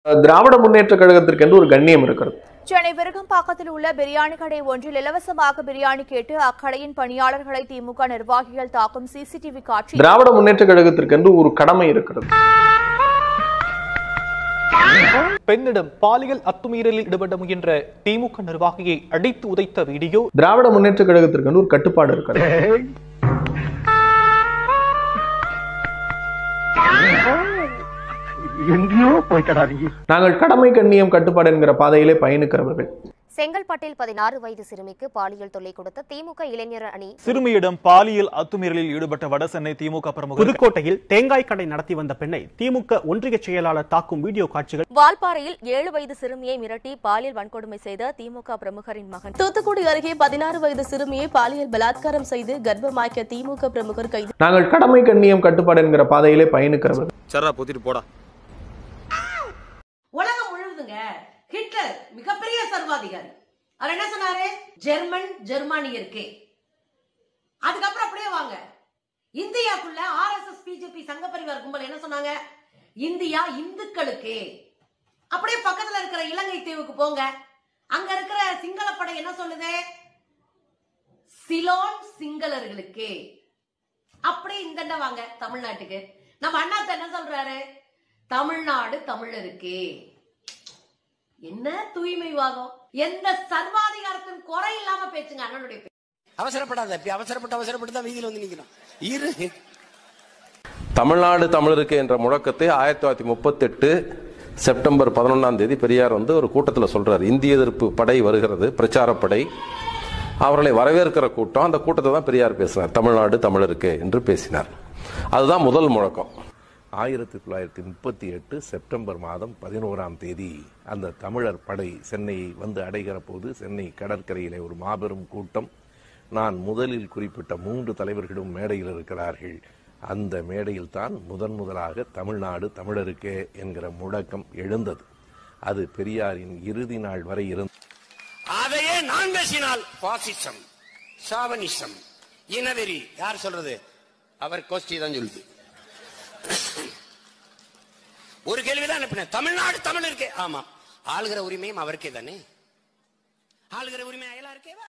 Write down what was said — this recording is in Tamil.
திராவிட முன்னேற்ற கழகத்திற்கு என்று ஒரு கண்ணியம் இருக்கிறது சென்னை விருகம்பாக்கத்தில் உள்ள பிரியாணி கடை ஒன்றில் இலவசமாக பிரியாணி கேட்டு அக்கடையின் பணியாளர்களை திமுக நிர்வாகிகள் தாக்கும் சிசிடிவி காட்சி திராவிட முன்னேற்ற கழகத்திற்கு என்று ஒரு கடமை இருக்கிறது பெண்ணிடம் பாலியல் அத்துமீறலில் ஈடுபட முயன்ற திமுக நிர்வாகியை அடித்து உதைத்த வீடியோ திராவிட முன்னேற்ற கழகத்திற்கு என்று ஒரு கட்டுப்பாடு இருக்கிறது எங்கேயோ போய்த்தடா நீ நாங்கள் கடமை கண்ணியம் கட்டுப்பாடு என்கிற பாதையிலே பயணிக்கிறவர்கள் செங்கல்பட்டில் பதினாறு வயது சிறுமிக்கு பாலியல் தொல்லை கொடுத்த திமுக இளைஞர் அணி சிறுமியிடம் பாலியல் அத்துமீறலில் ஈடுபட்ட வடசென்னை திமுக பிரமுகர் புதுக்கோட்டையில் தேங்காய் கடை நடத்தி வந்த பெண்ணை திமுக ஒன்றிய செயலாளர் தாக்கும் வீடியோ காட்சிகள் வால்பாறையில் ஏழு வயது சிறுமியை மிரட்டி பாலியல் வன்கொடுமை செய்த திமுக பிரமுகரின் மகன் தூத்துக்குடி அருகே பதினாறு வயது சிறுமியை பாலியல் பலாத்காரம் செய்து கர்ப்பமாக்கிய திமுக பிரமுகர் கைது நாங்கள் கடமை கண்ணியம் கட்டுப்பாடு என்கிற பாதையிலே பயணிக்கிறவர்கள் சரா பொத்திட்டு போடா உலகம் முழுவதுங்க ஹிட்லர் மிகப்பெரிய சர்வாதிகாரி அவர் என்ன சொன்னாரு ஜெர்மன் ஜெர்மானியருக்கு அதுக்கப்புறம் அப்படியே வாங்க இந்தியாக்குள்ள ஆர்எஸ்எஸ் பிஜேபி சங்க பரிவார் கும்பல் என்ன சொன்னாங்க இந்தியா இந்துக்களுக்கு அப்படியே பக்கத்துல இருக்கிற இலங்கை தீவுக்கு போங்க அங்க இருக்கிற சிங்கள படை என்ன சொல்லுது சிலோன் சிங்களர்களுக்கு அப்படியே இந்த வாங்க தமிழ்நாட்டுக்கு நம்ம அண்ணாத்த என்ன சொல்றாரு தமிழ்நாடு தமிழருக்கு என்ன தூய்மைவாதம் எந்த சர்வாதிகாரத்தின் குறை இல்லாம பேச்சுங்க அண்ணனுடைய பேச்சு. அவசரப்படாத இப்படி அவசரப்பட்டு அவசரப்பட்டு தான் வீதியில் வந்து நிக்கிறோம் இரு தமிழ்நாடு தமிழருக்கு என்ற முழக்கத்தை ஆயிரத்தி தொள்ளாயிரத்தி முப்பத்தெட்டு செப்டம்பர் பதினொன்றாம் தேதி பெரியார் வந்து ஒரு கூட்டத்தில் சொல்றார் இந்திய எதிர்ப்பு படை வருகிறது பிரச்சாரப்படை அவர்களை வரவேற்கிற கூட்டம் அந்த கூட்டத்தை தான் பெரியார் பேசினார் தமிழ்நாடு தமிழருக்கு என்று பேசினார் அதுதான் முதல் முழக்கம் ஆயிரத்தி தொள்ளாயிரத்தி முப்பத்தி எட்டு செப்டம்பர் மாதம் பதினோராம் தேதி அந்த தமிழர் படை சென்னையை வந்து அடைகிற போது சென்னை கடற்கரையிலே ஒரு மாபெரும் கூட்டம் நான் முதலில் குறிப்பிட்ட மூன்று தலைவர்களும் மேடையில் இருக்கிறார்கள் அந்த மேடையில் தான் முதன் முதலாக தமிழ்நாடு தமிழருக்கே என்கிற முழக்கம் எழுந்தது அது பெரியாரின் இறுதி நாள் வரை இருந்தது அதையே நான் பேசினால் பாசிசம் சாவனிசம் இனவெறி யார் சொல்றது அவர் கோஷ்டி தான் சொல்லுது ஒரு கேள்விதான் அனுப்பினேன் தமிழ்நாடு தமிழ் இருக்கே ஆமா ஆளுகிற உரிமையும் அவருக்கே தானே ஆளுகிற உரிமை எல்லாருக்கே